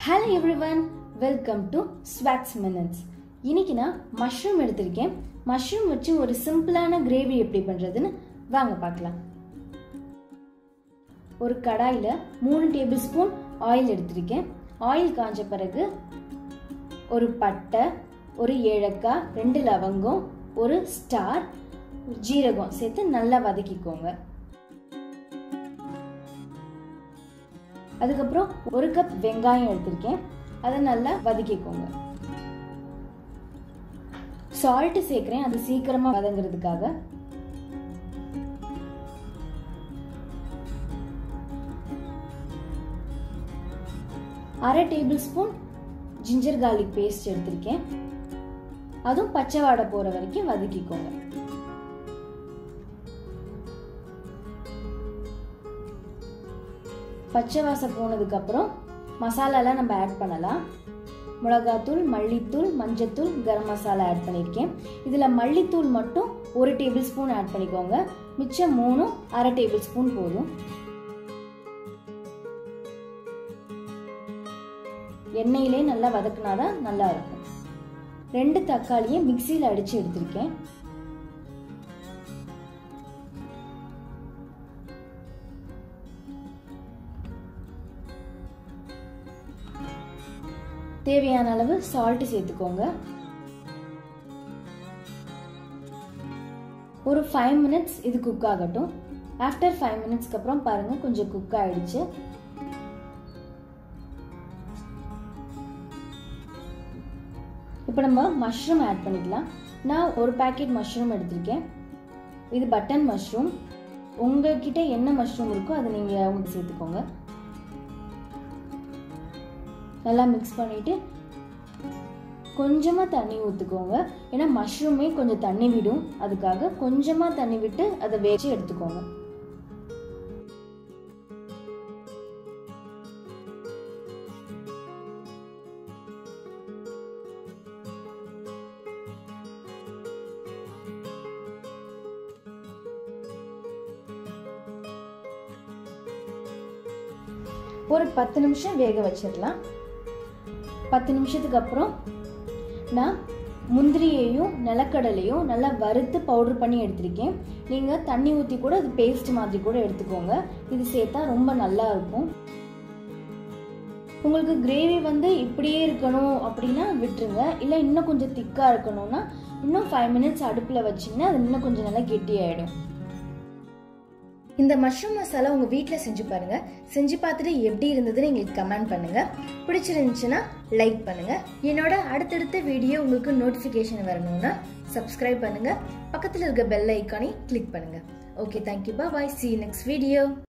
hello everyone welcome to ஸ்வாட்ஸ் minutes இன்னைக்கு நான் மஷ்ரூம் எடுத்திருக்கேன் மஷ்ரூம் வச்சு ஒரு சிம்பிளான கிரேவி எப்படி பண்ணுறதுன்னு வாங்க பார்க்கலாம் ஒரு கடாயில் மூணு டேபிள் ஸ்பூன் ஆயில் எடுத்திருக்கேன் ஆயில் காஞ்ச பிறகு ஒரு பட்டை ஒரு ஏலக்காய் ரெண்டு லவங்கம் ஒரு ஸ்டார் ஜீரகம் சேர்த்து நல்லா வதக்கிக்கோங்க அதுக்கப்புறம் ஒரு கப் வெங்காயம் எடுத்திருக்கேன் அதை நல்லா வதக்கிக்கோங்க சால்ட் சேர்க்கிறேன் அது சீக்கிரமா வதங்குறதுக்காக அரை tablespoon ginger garlic paste எடுத்திருக்கேன் அதுவும் பச்சை வாடை போற வரைக்கும் வதக்கிக்கோங்க பச்சை வாசம் போனதுக்கப்புறம் மசாலாலாம் நம்ம ஆட் பண்ணலாம் மிளகாத்தூள் மல்லித்தூள் மஞ்சத்தூள் கரம் மசாலா ஆட் பண்ணியிருக்கேன் இதில் மல்லித்தூள் மட்டும் ஒரு டேபிள் ஸ்பூன் ஆட் பண்ணிக்கோங்க மிச்சம் மூணும் அரை டேபிள் ஸ்பூன் போதும் எண்ணெயிலே நல்லா வதக்குனாதான் நல்லா இருக்கும் ரெண்டு தக்காளியை மிக்சியில் அடித்து எடுத்திருக்கேன் தேவையான அளவு சால்ட் சேர்த்துக்கோங்க ஒரு ஃபைவ் மினிட்ஸ் இது குக் ஆகட்டும் ஆஃப்டர் ஃபைவ் மினிட்ஸ்க்கு அப்புறம் பாருங்க கொஞ்சம் குக் ஆயிடுச்சு இப்போ நம்ம மஷ்ரூம் ஆட் பண்ணிக்கலாம் நான் ஒரு பேக்கெட் மஷ்ரூம் எடுத்திருக்கேன் இது பட்டன் மஷ்ரூம் உங்ககிட்ட என்ன மஷ்ரூம் இருக்கோ அதை நீங்கள் உங்களுக்கு சேர்த்துக்கோங்க நல்லா மிக்ஸ் பண்ணிவிட்டு கொஞ்சமாக தண்ணி ஊற்றுக்கோங்க ஏன்னா மஷ்ரூமே கொஞ்சம் தண்ணி விடும் அதுக்காக கொஞ்சமாக தண்ணி விட்டு அதை வேச்சு எடுத்துக்கோங்க ஒரு பத்து நிமிஷம் வேக வச்சிடலாம் பத்து நிமிஷத்துக்கு அப்புறம் நான் முந்திரியையும் நிலக்கடலையும் நல்லா வறுத்து பவுடர் பண்ணி எடுத்திருக்கேன் நீங்கள் தண்ணி ஊற்றி கூட அது பேஸ்ட் மாதிரி கூட எடுத்துக்கோங்க இது சேர்த்தா ரொம்ப நல்லா இருக்கும் உங்களுக்கு கிரேவி வந்து இப்படியே இருக்கணும் அப்படின்னா விட்டுருங்க இல்லை இன்னும் கொஞ்சம் திக்காக இருக்கணும்னா இன்னும் ஃபைவ் மினிட்ஸ் அடுப்பில் வச்சிங்கன்னா அது இன்னும் கொஞ்சம் நல்லா கெட்டியாயிடும் இந்த மஷ்ரூம் மசாலா உங்கள் வீட்டில் செஞ்சு பாருங்கள் செஞ்சு பார்த்துட்டு எப்படி இருந்ததுன்னு எங்களுக்கு கமெண்ட் பண்ணுங்கள் பிடிச்சிருந்துச்சுன்னா லைக் பண்ணுங்கள் என்னோட அடுத்தடுத்த வீடியோ உங்களுக்கு நோட்டிஃபிகேஷன் வரணும்னா சப்ஸ்கிரைப் பண்ணுங்கள் பக்கத்தில் இருக்க பெல் ஐக்கானை கிளிக் பண்ணுங்கள் okay thank you bye see next video